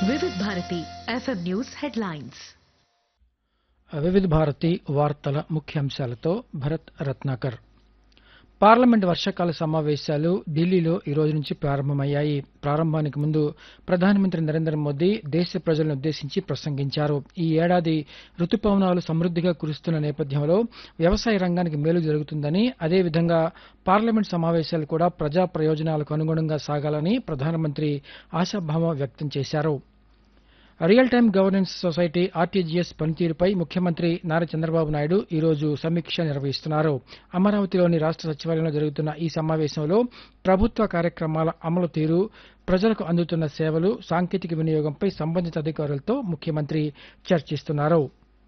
వివిధ Bharati FM news headlines వివిధ భారతి వార్తల ముఖ్యాంశాలతో భరత్ రత్నాకర్ పార్లమెంట్ వర్షాకాల సమావేశాలు ఢిల్లీలో ఈ రోజు నుంచి ప్రారంభమయ్యాయి ప్రారంభానికి ముందు ప్రధానమంత్రి నరేంద్ర మోదీ దేశ ప్రజలను ఉద్దేశించి ప్రసంగించారు ఈ ఏడాది రుతుపవనాలు సమృద్దిగా కురుస్తున్న నేపథ్యంలో వ్యవసాయ రంగానికి మేలు జరుగుతుందని అదేవిధంగా పార్లమెంట్ సమావేశాలు కూడా ప్రజా ప్రయోజనాలకు అనుగుణంగా సాగాలని ప్రధానమంత్రి ఆశాభావం వ్యక్తం చేశారు real time governance society RTGS పనితీరుపై ముఖ్యమంత్రి నారా చంద్రబాబు నాయుడు ఈ రోజు సమీక్ష నిర్వహిస్తున్నారు అమరావతిలోని రాష్ట సచివాలయంలో జరుగుతున్న ఈ సమావేశంలో ప్రభుత్వ కార్యక్రమాల అమలు తీరు ప్రజలకు అందుతున్న సేవలు సాంకేతిక వినియోగంపై సంబంధిత అధికారులతో ముఖ్యమంత్రి చర్చిస్తున్నారు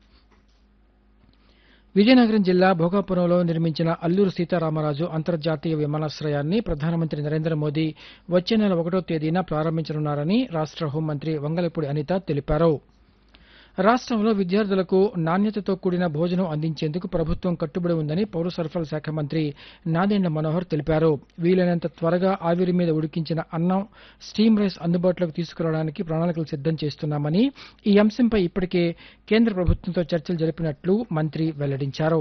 విజయనగరం జిల్లా భోగాపురంలో నిర్మించిన అల్లూరు సీతారామరాజు అంతర్జాతీయ విమానాశ్రయాన్ని ప్రధానమంత్రి నరేంద్ర మోదీ వచ్చే నెల ఒకటో తేదీన ప్రారంభించనున్నారని రాష్ట హోంమంత్రి వంగలపూడి అనిత తెలిపారు రాష్ట్రంలో విద్యార్థులకు నాణ్యతతో కూడిన భోజనం అందించేందుకు ప్రభుత్వం కట్టుబడి ఉందని పౌర సరఫరాల శాఖ మంత్రి నాదెండ్ల మనోహర్ తెలిపారు వీలైనంత త్వరగా ఆవిరి మీద ఉడికించిన అన్నం స్టీమ్ రైస్ అందుబాటులోకి తీసుకురావడానికి ప్రణాళికలు సిద్దం చేస్తున్నామని ఈ అంశంపై ఇప్పటికే కేంద్ర ప్రభుత్వంతో చర్చలు జరిపినట్లు మంత్రి వెల్లడించారు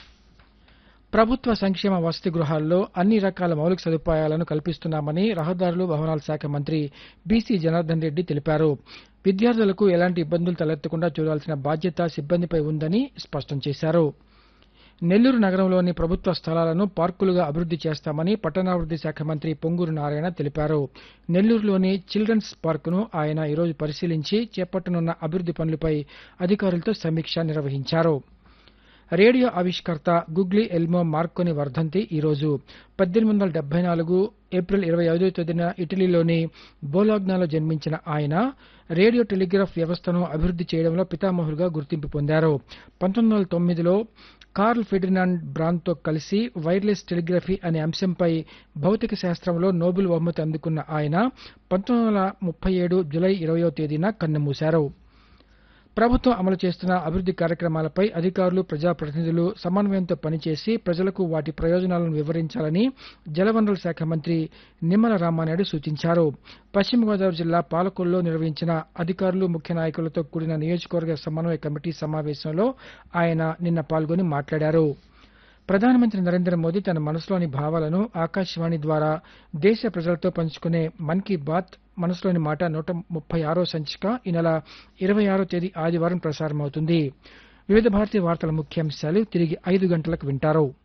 ప్రభుత్వ సంక్షేమ వసతి గృహాల్లో అన్ని రకాల మౌలిక సదుపాయాలను కల్పిస్తున్నామని రహదారులు భవనాల శాఖ మంత్రి బీసీ జనార్దన్ రెడ్డి తెలిపారు విద్యార్థులకు ఎలాంటి ఇబ్బందులు తలెత్తకుండా చూడాల్సిన బాధ్యత సిబ్బందిపై ఉందని స్పష్టం చేశారు నెల్లూరు నగరంలోని ప్రభుత్వ స్థలాలను పార్కులుగా అభివృద్ది చేస్తామని పట్టణాభివృద్ది శాఖ మంత్రి పొంగూరు నారాయణ తెలిపారు నెల్లూరులోని చిల్డ్రన్స్ పార్కును ఆయన ఈరోజు పరిశీలించి చేపట్టనున్న అభివృద్ది పనులపై అధికారులతో సమీక్ష నిర్వహించారు రేడియో ఆవిష్కర్త గుగ్లీ ఎల్మో మార్కోని వర్ధంతి ఈరోజు పద్దెనిమిది వందల డెబ్బై నాలుగు ఏప్రిల్ ఇరవై ఐదో తేదీన ఇటలీలోని బోలాగ్నాలో జన్మించిన ఆయన రేడియో టెలిగ్రాఫ్ వ్యవస్థను అభివృద్ది చేయడంలో పితామహులుగా గుర్తింపు పొందారు పంతొమ్మిది వందల తొమ్మిదిలో కార్ల్ ఫెడినాండ్ బ్రాన్తో కలిసి వైర్లెస్ టెలిగ్రఫీ అనే అంశంపై భౌతిక శాస్త్రంలో నోబెల్ బహుమతి అందుకున్న ఆయన పంతొమ్మిది వందల ముప్పై ఏడు జులై ఇరవయో తేదీన కన్నుమూశారు ప్రభుత్వం అమలు చేస్తున్న అభివృద్ది కార్యక్రమాలపై అధికారులు ప్రజాప్రతినిధులు సమన్వయంతో పనిచేసి ప్రజలకు వాటి ప్రయోజనాలను వివరించాలని జలవనరుల శాఖ మంత్రి నిమ్మల రామానాయుడు సూచించారు పశ్చిమ గోదావరి జిల్లా పాలకొల్లో నిర్వహించిన అధికారులు ముఖ్య నాయకులతో కూడిన నియోజకవర్గ సమన్వయ కమిటీ సమావేశంలో ఆయన నిన్న పాల్గొని మాట్లాడారు ప్రధానమంత్రి నరేంద్ర మోదీ తన మనసులోని భావాలను ఆకాశవాణి ద్వారా దేశ ప్రజలతో పంచుకునే మన్ కీ బాత్ మనసులోని మాట నూట ముప్పై ఆరో సంచిక ఈ నెల ఇరవై ఆరో తేదీ ఆదివారం ప్రసారమవుతుంది వివిధ భారతీయ వార్తల ముఖ్యాంశాలు తిరిగి ఐదు గంటలకు వింటారు